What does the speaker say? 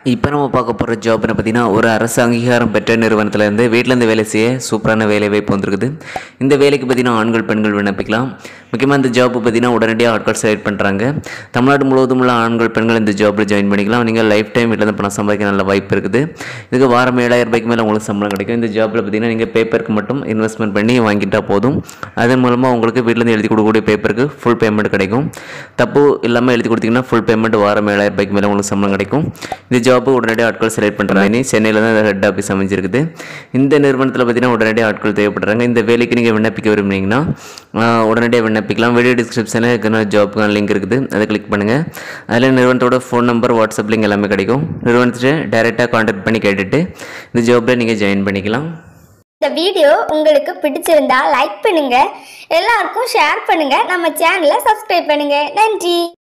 இப்போ நம்ம பார்க்க போகிற ஜாப்னு பார்த்தீங்கன்னா ஒரு அரசு அங்கீகாரம் பெற்ற நிறுவனத்திலேருந்து வீட்டிலேருந்து வேலை செய்ய சூப்பரான வேலை வாய்ப்பு வந்திருக்குது இந்த வேலைக்கு பார்த்தீங்கன்னா ஆண்கள் பெண்கள் விண்ணப்பிக்கலாம் முக்கியமாக இந்த ஜாப் பார்த்தீங்கன்னா உடனடியாக ஆட்கள் செலக்ட் பண்ணுறாங்க தமிழ்நாடு முழுவதும் உள்ள ஆண்கள் பெண்கள் இந்த ஜாப்பில் ஜாயின் பண்ணிக்கலாம் நீங்கள் லைஃப் டைம் வீட்டில் பணம் சம்பாதிக்க நல்ல வாய்ப்பு இருக்குது இதுக்கு வாரம் ஏழாயிரம் ரூபாய்க்கு மேலே உங்களுக்கு சம்பளம் கிடைக்கும் இந்த ஜாப்பில் பார்த்தீங்கன்னா நீங்கள் பேப்பருக்கு மட்டும் இன்வெஸ்ட்மெண்ட் பண்ணி வாங்கிட்டா போதும் அதன் மூலமாக உங்களுக்கு வீட்டிலேருந்து எழுதி கொடுக்கக்கூடிய பேப்பருக்கு ஃபுல் பேமெண்ட் கிடைக்கும் தப்பு இல்லாமல் எழுதி கொடுத்தீங்கன்னா ஃபுல் பேமெண்ட் வாரம் ஏழாயிரம் ரூபாய்க்கு மேலே உங்களுக்கு சம்பளம் கிடைக்கும் இந்த ஜாப்பு உடனடியாக ஆட்கள் செலக்ட் பண்ணுறாங்க சென்னையில் தான் ஹெட் ஆஃபீஸ் அமைஞ்சிருக்குது இந்த நிறுவனத்தில் பார்த்தீங்கன்னா உடனடியாக ஆட்கள் தேவைப்படுறாங்க இந்த வேலைக்கு நீங்கள் விண்ணப்பிக்க விரும்புனீங்கன்னா ஆஹ், உடனடியாக விண்ணப்பிக்கலாம் வீடியோ டிஸ்கிரிப்ஷனில் இருக்கிற ஜாப்புக்கான லிங்க் இருக்குது அதை கிளிக் பண்ணுங்கள் அதில் நிறுவனத்தோட ஃபோன் நம்பர் வாட்ஸ்அப் லிங்க் எல்லாமே கிடைக்கும் நிறுவனத்தை டைரெக்டாக காண்டாக்ட் பண்ணி கேட்டுட்டு இந்த ஜாப்பில் நீங்கள் ஜாயின் பண்ணிக்கலாம் இந்த வீடியோ உங்களுக்கு பிடிச்சிருந்தா லைக் பண்ணுங்க எல்லாருக்கும் ஷேர் பண்ணுங்க நம்ம சேனலை சப்ஸ்கிரைப் பண்ணுங்க நன்றி